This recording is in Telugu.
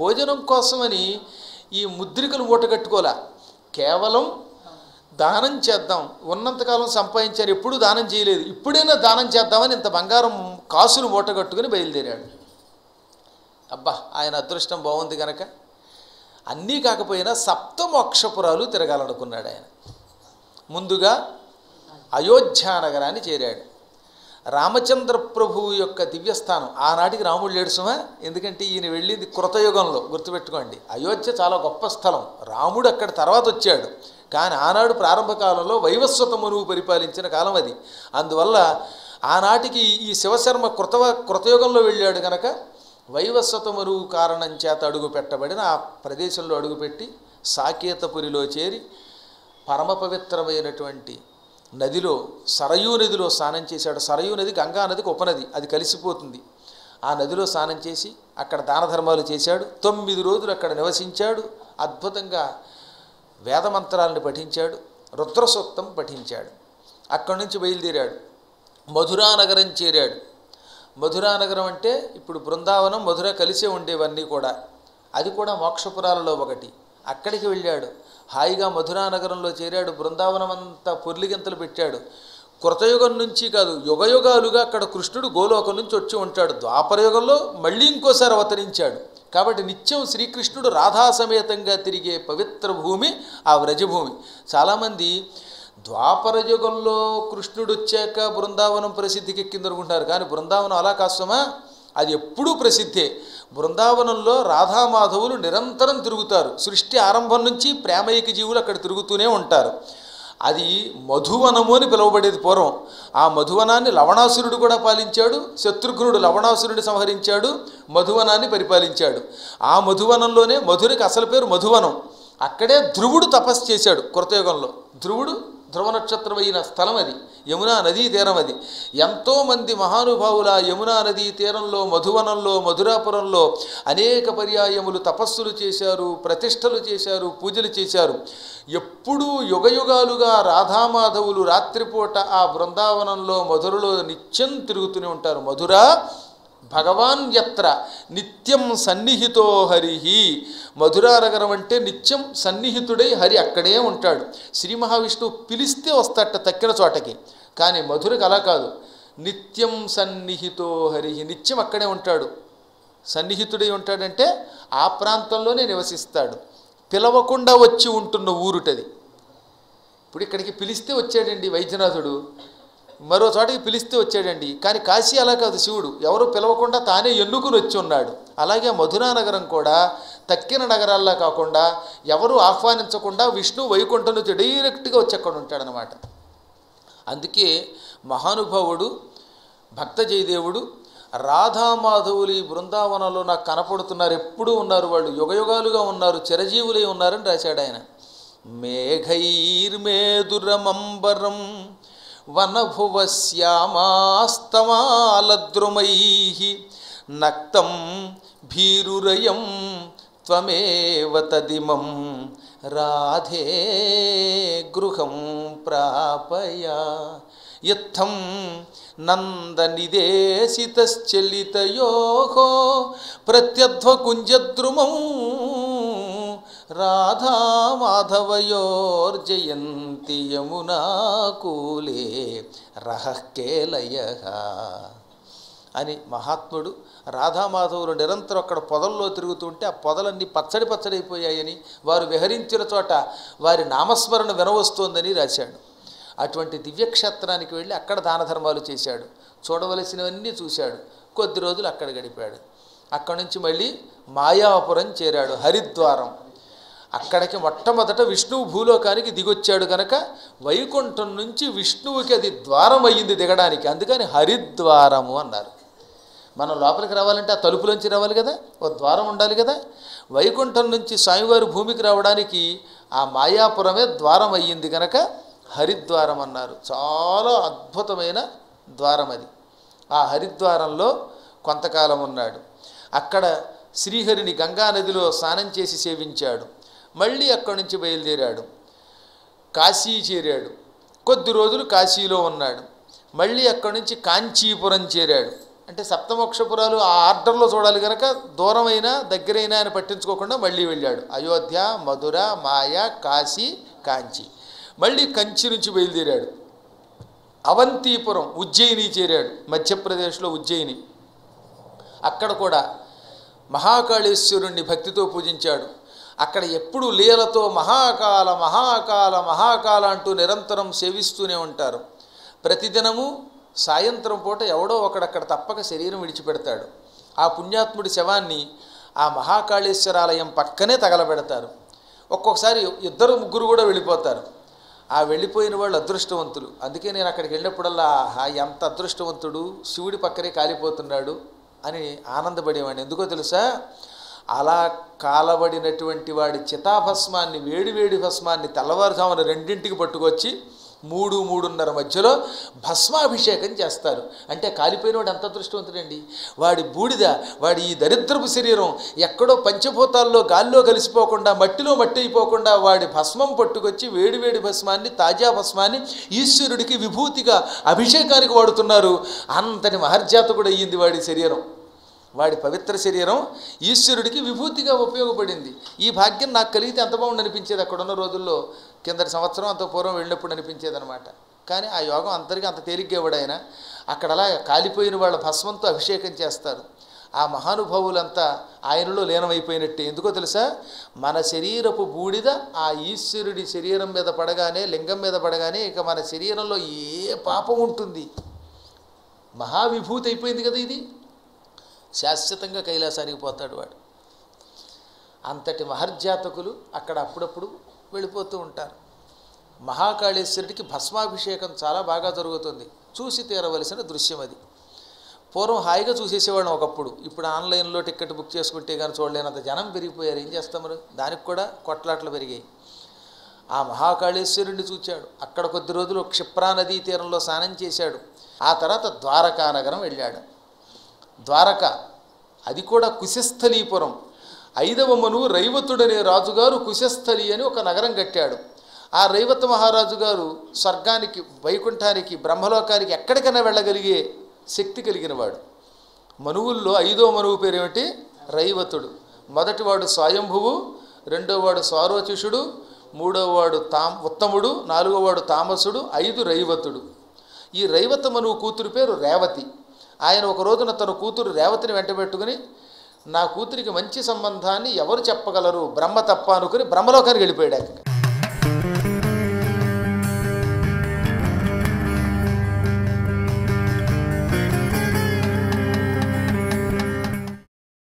భోజనం కోసమని ఈ ముద్రికలు మూట కట్టుకోలే కేవలం దానం చేద్దాం ఉన్నంతకాలం సంపాదించారు ఎప్పుడూ దానం చేయలేదు ఇప్పుడైనా దానం చేద్దామని ఇంత బంగారం కాసులు మూట కట్టుకుని బయలుదేరాడు అబ్బా ఆయన అదృష్టం బాగుంది కనుక అన్నీ కాకపోయినా సప్తమోక్షపురాలు తిరగాలనుకున్నాడు ఆయన ముందుగా అయోధ్య నగరాన్ని చేరాడు రామచంద్ర ప్రభువు యొక్క దివ్యస్థానం ఆనాటికి రాముడు లేడు సుమా ఎందుకంటే ఈయన వెళ్ళింది కృతయుగంలో గుర్తుపెట్టుకోండి అయోధ్య చాలా గొప్ప స్థలం రాముడు అక్కడ తర్వాత వచ్చాడు కానీ ఆనాడు ప్రారంభ కాలంలో వైవస్వత మనువు పరిపాలించిన కాలం అది అందువల్ల ఆనాటికి ఈ శివశర్మ కృత కృతయుగంలో వెళ్ళాడు గనక వైవస్వత మరువు కారణం చేత అడుగు పెట్టబడిన ఆ ప్రదేశంలో అడుగుపెట్టి సాకేతపురిలో చేరి పరమ పవిత్రమైనటువంటి నదిలో సరయూ నదిలో స్నానం చేశాడు సరయూ నది గంగా నదికి ఉపనది అది కలిసిపోతుంది ఆ నదిలో స్నానం చేసి అక్కడ దాన ధర్మాలు చేశాడు తొమ్మిది రోజులు అక్కడ నివసించాడు అద్భుతంగా వేదమంత్రాలను పఠించాడు రుద్రసూక్తం పఠించాడు అక్కడి నుంచి బయలుదేరాడు మధురా నగరం చేరాడు మధురా నగరం అంటే ఇప్పుడు బృందావనం మధుర కలిసే ఉండేవన్నీ కూడా అది కూడా మోక్షపురాలలో ఒకటి అక్కడికి వెళ్ళాడు హాయిగా మధురా నగరంలో చేరాడు బృందావనం అంతా పొర్లిగింతలు పెట్టాడు కృతయుగం నుంచి కాదు యుగయుగాలుగా అక్కడ కృష్ణుడు గోలోకం నుంచి వచ్చి ఉంటాడు ద్వాపరయుగంలో మళ్ళీ ఇంకోసారి అవతరించాడు కాబట్టి నిత్యం శ్రీకృష్ణుడు రాధా సమేతంగా తిరిగే పవిత్ర భూమి ఆ వ్రజభూమి చాలామంది ద్వాపర యుగంలో కృష్ణుడు వచ్చాక బృందావనం ప్రసిద్ధికి ఎక్కిందనుకుంటారు కానీ బృందావనం అలా కాస్తమా అది ఎప్పుడూ ప్రసిద్ధే బృందావనంలో రాధామాధవులు నిరంతరం తిరుగుతారు సృష్టి ఆరంభం నుంచి ప్రేమైక జీవులు అక్కడ తిరుగుతూనే ఉంటారు అది మధువనము అని పిలువబడేది పూర్వం ఆ మధువనాన్ని లవణాసురుడు కూడా పాలించాడు శత్రుఘ్నుడు లవణాసురుడిని సంహరించాడు మధువనాన్ని పరిపాలించాడు ఆ మధువనంలోనే మధురికి అసలు పేరు మధువనం అక్కడే ధ్రువుడు తపస్సు చేశాడు కృతయుగంలో ధ్రువుడు ధ్రువ నక్షత్రం అయిన స్థలం అది యమునా నదీ తీరం అది ఎంతోమంది మహానుభావుల యమునా నదీ తీరంలో మధువనంలో మధురాపురంలో అనేక పర్యాయములు తపస్సులు చేశారు ప్రతిష్టలు చేశారు పూజలు చేశారు ఎప్పుడూ యుగయుగాలుగా రాధామాధవులు రాత్రిపూట ఆ బృందావనంలో మధురలో నిత్యం తిరుగుతూనే ఉంటారు మధుర భగవాన్ యత్ర నిత్యం సన్నిహితో హరిహి మధురానగరం అంటే నిత్యం సన్నిహితుడై హరి అక్కడే ఉంటాడు శ్రీ మహావిష్ణువు పిలిస్తే వస్తాట తక్కిన చోటకి కానీ మధురకు అలా కాదు నిత్యం సన్నిహితో హరిహి నిత్యం అక్కడే ఉంటాడు సన్నిహితుడై ఉంటాడంటే ఆ ప్రాంతంలోనే నివసిస్తాడు పిలవకుండా వచ్చి ఉంటున్న ఊరుటది ఇప్పుడు ఇక్కడికి పిలిస్తే వచ్చాడండి వైద్యనాథుడు మరో చోటకి పిలిస్తే వచ్చాడండి కానీ కాశీ అలా కాదు శివుడు ఎవరు పిలవకుండా తానే ఎన్నుకుని వచ్చి ఉన్నాడు అలాగే మధురా నగరం కూడా తక్కిన నగరాల్లో కాకుండా ఎవరు ఆహ్వానించకుండా విష్ణు వైకుంఠం నుంచి డైరెక్ట్గా వచ్చి అక్కడ ఉంటాడనమాట అందుకే మహానుభావుడు భక్త జయదేవుడు రాధామాధవులు ఈ బృందావనంలో నాకు కనపడుతున్నారు ఎప్పుడూ ఉన్నారు వాళ్ళు యుగయుగాలుగా ఉన్నారు చిరజీవులై ఉన్నారని రాశాడు ఆయన మేఘైర్మేదురమంబరం వనభువశ్యామాస్తమాలద్రుమై నక్తం భీరురయం త్వమేవ తదిమం రాధే గృహం ప్రాపయ ఇత్థం నందనిదేశితశ్చలితయో ప్రత్యధ్వకుంజద్రుమం రాధామాధవయోర్జయంతి యమునాకూలే రహకేలయ అని మహాత్ముడు రాధామాధవులు నిరంతరం అక్కడ పొదల్లో తిరుగుతుంటే ఆ పొదలన్నీ పచ్చడి పచ్చడైపోయాయని వారు విహరించిన చోట వారి నామస్మరణ వినవస్తోందని రాశాడు అటువంటి దివ్యక్షేత్రానికి వెళ్ళి అక్కడ దాన ధర్మాలు చేశాడు చూడవలసినవన్నీ చూశాడు కొద్ది రోజులు అక్కడ గడిపాడు అక్కడి నుంచి మళ్ళీ మాయాపురం చేరాడు హరిద్వారం అక్కడికి మొట్టమొదట విష్ణువు భూలోకానికి దిగొచ్చాడు కనుక వైకుంఠం నుంచి విష్ణువుకి అది ద్వారం అయ్యింది దిగడానికి అందుకని హరిద్వారము అన్నారు మనం లోపలికి రావాలంటే ఆ తలుపులోంచి రావాలి కదా ఓ ద్వారం ఉండాలి కదా వైకుంఠం నుంచి స్వామివారి భూమికి రావడానికి ఆ మాయాపురమే ద్వారం అయ్యింది కనుక హరిద్వారం అన్నారు చాలా అద్భుతమైన ద్వారం అది ఆ హరిద్వారంలో కొంతకాలం ఉన్నాడు అక్కడ శ్రీహరిని గంగానదిలో స్నానం చేసి సేవించాడు మళ్ళీ అక్కడి నుంచి బయలుదేరాడు కాశీ చేరాడు కొద్ది రోజులు కాశీలో ఉన్నాడు మళ్ళీ అక్కడి నుంచి కాంచీపురం చేరాడు అంటే సప్తమోక్షపురాలు ఆ ఆర్డర్లో చూడాలి కనుక దూరమైనా దగ్గరైనా ఆయన పట్టించుకోకుండా మళ్ళీ వెళ్ళాడు అయోధ్య మధుర మాయ కాశీ కాంచి మళ్ళీ కంచి నుంచి బయలుదేరాడు అవంతిపురం ఉజ్జయిని చేరాడు మధ్యప్రదేశ్లో ఉజ్జయిని అక్కడ కూడా మహాకాళేశ్వరుణ్ణి భక్తితో పూజించాడు అక్కడ ఎప్పుడు లీలతో మహాకాల మహాకాల మహాకాల అంటూ నిరంతరం సేవిస్తూనే ఉంటారు ప్రతిదినము సాయంత్రం పూట ఎవడో ఒకడక్కడ తప్పక శరీరం విడిచిపెడతాడు ఆ పుణ్యాత్ముడి శవాన్ని ఆ మహాకాళేశ్వరాలయం పక్కనే తగలబెడతారు ఒక్కొక్కసారి ఇద్దరు ముగ్గురు కూడా వెళ్ళిపోతారు ఆ వెళ్ళిపోయిన వాళ్ళు అదృష్టవంతులు అందుకే నేను అక్కడికి వెళ్ళినప్పుడల్లా ఆహా ఎంత అదృష్టవంతుడు శివుడి పక్కనే కాలిపోతున్నాడు అని ఆనందపడేవాడిని ఎందుకో తెలుసా అలా కాలబడినటువంటి వాడి చితాభస్మాన్ని వేడి వేడి భస్మాన్ని తెల్లవారుజామున రెండింటికి పట్టుకొచ్చి మూడు మూడున్నర మధ్యలో భస్మాభిషేకం చేస్తారు అంటే కాలిపోయిన వాడు ఎంత అదృష్టవంతుడండి వాడి బూడిద వాడి ఈ దరిద్రపు శరీరం ఎక్కడో పంచభూతాల్లో గాల్లో కలిసిపోకుండా మట్టిలో మట్టి అయిపోకుండా వాడి భస్మం పట్టుకొచ్చి వేడివేడి భస్మాన్ని తాజా భస్మాన్ని ఈశ్వరుడికి విభూతిగా అభిషేకానికి వాడుతున్నారు అంతటి మహర్జాతకుడు అయ్యింది వాడి శరీరం వాడి పవిత్ర శరీరం ఈశ్వరుడికి విభూతిగా ఉపయోగపడింది ఈ భాగ్యం నాకు కలిగితే ఎంత బాగుండి అనిపించేది అక్కడ ఉన్న రోజుల్లో కిందటి సంవత్సరం అంత పూర్వం వెళ్ళినప్పుడు అనిపించేది అనమాట కానీ ఆ యోగం అందరికీ అంత తేలిగ్గా ఇవ్వడు ఆయన అక్కడ అలా కాలిపోయిన వాళ్ళ భస్మంతో అభిషేకం చేస్తారు ఆ మహానుభావులంతా ఆయనలో లీనమైపోయినట్టే ఎందుకో తెలుసా మన శరీరపు బూడిద ఆ ఈశ్వరుడి శరీరం మీద పడగానే లింగం మీద పడగానే ఇక మన శరీరంలో ఏ పాపం ఉంటుంది మహావిభూతి అయిపోయింది కదా ఇది శాశ్వతంగా కైలాసానికి పోతాడు వాడు అంతటి మహర్జాతకులు అక్కడ అప్పుడప్పుడు వెళ్ళిపోతూ ఉంటారు మహాకాళేశ్వరుడికి భస్మాభిషేకం చాలా బాగా జరుగుతుంది చూసి తీరవలసిన దృశ్యం అది పూర్వం హాయిగా చూసేసేవాళ్ళం ఒకప్పుడు ఇప్పుడు ఆన్లైన్లో టికెట్ బుక్ చేసుకుంటే కానీ చూడలేనంత జనం పెరిగిపోయారు ఏం చేస్తాం మరి దానికి కూడా కొట్లాట్లు పెరిగాయి ఆ మహాకాళేశ్వరుడిని చూచాడు అక్కడ కొద్ది రోజులు క్షిప్రా నదీ తీరంలో స్నానం చేశాడు ఆ తర్వాత ద్వారకా నగరం వెళ్ళాడు ద్వారక అది కూడా కుశస్థలీపురం ఐదవ మనువు రైవతుడనే రాజుగారు కుశస్థలి అని ఒక నగరం కట్టాడు ఆ రైవత మహారాజు గారు స్వర్గానికి వైకుంఠానికి బ్రహ్మలోకానికి ఎక్కడికైనా వెళ్ళగలిగే శక్తి కలిగినవాడు మనువుల్లో ఐదో మనువు పేరు ఏమిటి రైవతుడు మొదటివాడు స్వయంభువు రెండోవాడు స్వారోచిషుడు మూడోవాడు తామ్ ఉత్తముడు నాలుగోవాడు తామసుడు ఐదు రైవతుడు ఈ రైవత మనువు కూతురు పేరు రేవతి ఆయన ఒక రోజున తన కూతురు రేవతిని వెంటబెట్టుకుని నా కూతురికి మంచి సంబంధాన్ని ఎవరు చెప్పగలరు బ్రహ్మ తప్ప అనుకుని బ్రహ్మలోకానికి వెళ్ళిపోయాడు ఏకంగా.